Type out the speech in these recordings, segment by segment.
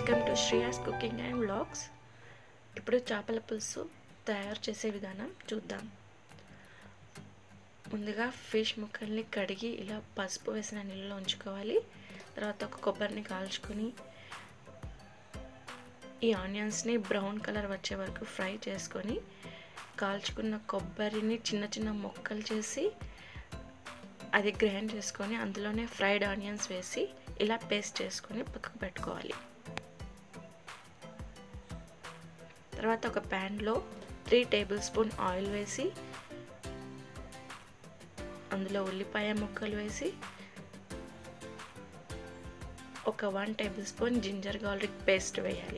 welcome to Shreya's cooking and vlogs ఇప్పుడు చేపల పులుసు తయారు చేసే విధానం చూద్దాం ముందుగా ఫిష్ ముక్కల్ని కడిగి ఇలా పసుపు వేసిన నీళ్ళలో ఉంచుకోవాలి తర్వాత ఒక కొబ్బరిని కాల్చుకొని ఈ ఆనియన్స్ని బ్రౌన్ కలర్ వచ్చే వరకు ఫ్రై చేసుకొని కాల్చుకున్న కొబ్బరిని చిన్న చిన్న ముక్కలు చేసి అది గ్రైండ్ చేసుకొని అందులోనే ఫ్రైడ్ ఆనియన్స్ వేసి ఇలా పేస్ట్ చేసుకొని పక్కకు పెట్టుకోవాలి తర్వాత ఒక ప్యాన్లో త్రీ టేబుల్ స్పూన్ ఆయిల్ వేసి అందులో ఉల్లిపాయ ముక్కలు వేసి ఒక one tablespoon ginger garlic paste వేయాలి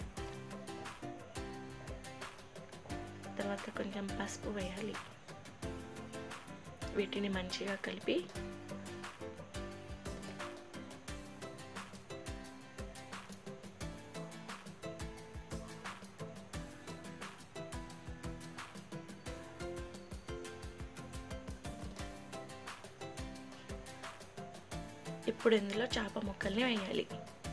తర్వాత కొంచెం పసుపు వేయాలి వీటిని మంచిగా కలిపి ఇప్పుడు ఇందులో చేప ముక్కల్ని వేయాలి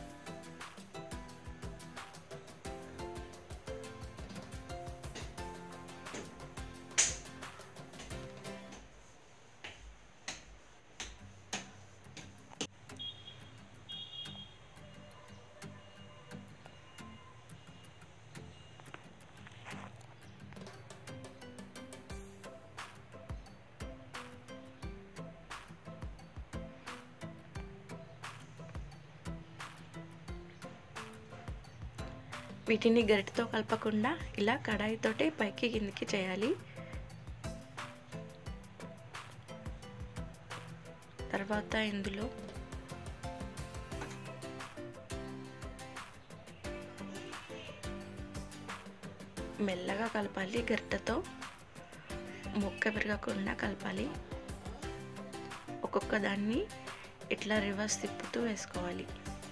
వీటిని గరిటతో కలపకుండా ఇలా కడాయితోటి పైకి కిందికి చేయాలి తర్వాత ఇందులో మెల్లగా కలపాలి గరిటతో ముక్క విరగకుండా కలపాలి ఒక్కొక్క దాన్ని ఇట్లా రివర్స్ తిప్పుతూ వేసుకోవాలి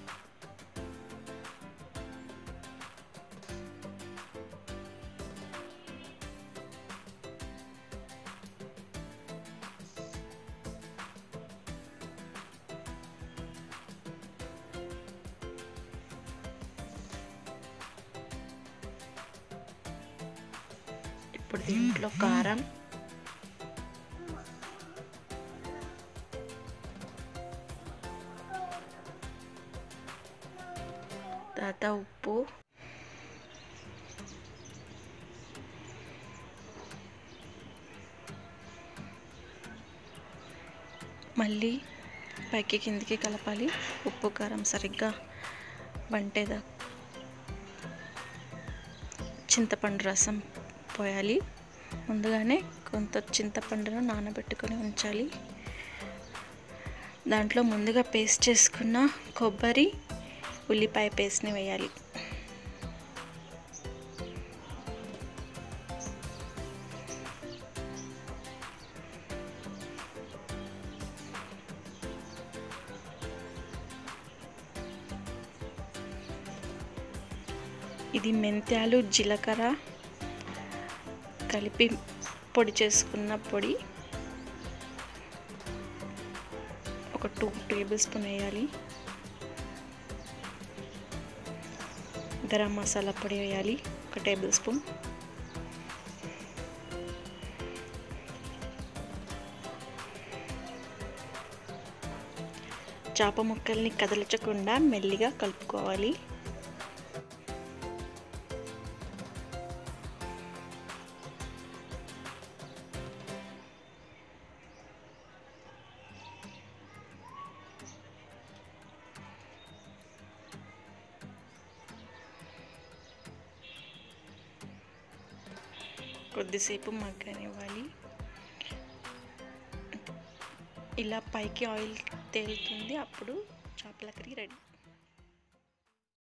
ఇప్పుడు దీంట్లో కారం తర్వాత ఉప్పు మళ్ళీ పైకి కిందికి కలపాలి ఉప్పు కారం సరిగ్గా వంటేదా చింతపండు రసం పోయాలి ముందుగానే కొంత చింతపండును నానబెట్టుకొని ఉంచాలి దాంట్లో ముందుగా పేస్ట్ చేసుకున్న కొబ్బరి ఉల్లిపాయ పేస్ట్ని వేయాలి ఇది మెంతాలు జీలకర్ర కలిపి పొడి చేసుకున్న పొడి ఒక టూ టేబుల్ స్పూన్ వేయాలి గరం మసాలా పొడి వేయాలి ఒక టేబుల్ స్పూన్ చేప ముక్కల్ని కదల్చకుండా మెల్లిగా కలుపుకోవాలి కొద్దిసేపు మగ్గనివ్వాలి ఇలా పైకి ఆయిల్ తేలుతుంది అప్పుడు చేపల కర్రీ రెడీ